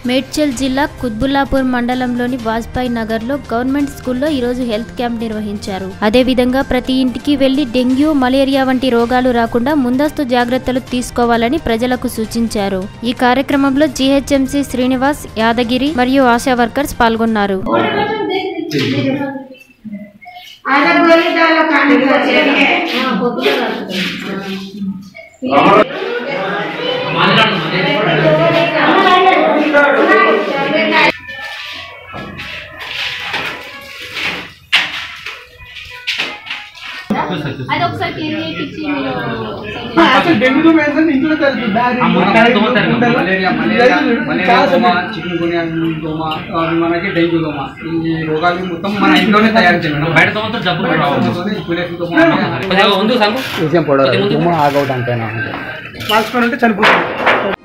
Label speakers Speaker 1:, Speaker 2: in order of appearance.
Speaker 1: మేడ్చల్ జిల్లా కుత్బుల్లాపూర్ మండలంలోని వాజ్పేయి నగర్లో గవర్నమెంట్ స్కూల్లో ఈరోజు హెల్త్ క్యాంప్ నిర్వహించారు అదేవిధంగా ప్రతి ఇంటికి వెళ్లి డెంగ్యూ మలేరియా వంటి రోగాలు రాకుండా ముందస్తు జాగ్రత్తలు తీసుకోవాలని ప్రజలకు సూచించారు ఈ కార్యక్రమంలో జీహెచ్ఎంసీ శ్రీనివాస్ యాదగిరి మరియు ఆశా వర్కర్స్ పాల్గొన్నారు
Speaker 2: आधा बोली डालो खाने को चाहिए
Speaker 3: అసలు డెంగ్యూ మెడిసిన్ ఇంట్లో జరుగుతుంది
Speaker 4: ఆ మునక్కాయ దోమ తరగదు.
Speaker 5: మలేరియా మలేరియా మలేరియా దోమ చికెన్ గునియా దోమ అవి మనకి డెంగ్యూ దోమ ఈ రోగాలు మొత్తం మన ఇంట్లోనే తయారు చేయాలి
Speaker 4: బయట దోమతో జబ్బు కూడా రావు.
Speaker 5: దోమ
Speaker 4: కొద్దిగా ముందు సంగు
Speaker 5: విషయం
Speaker 4: కొద్దిగా ముందు
Speaker 5: ఆగవడానికి
Speaker 3: మార్చుకొని ఉంటే చనిపోతుంది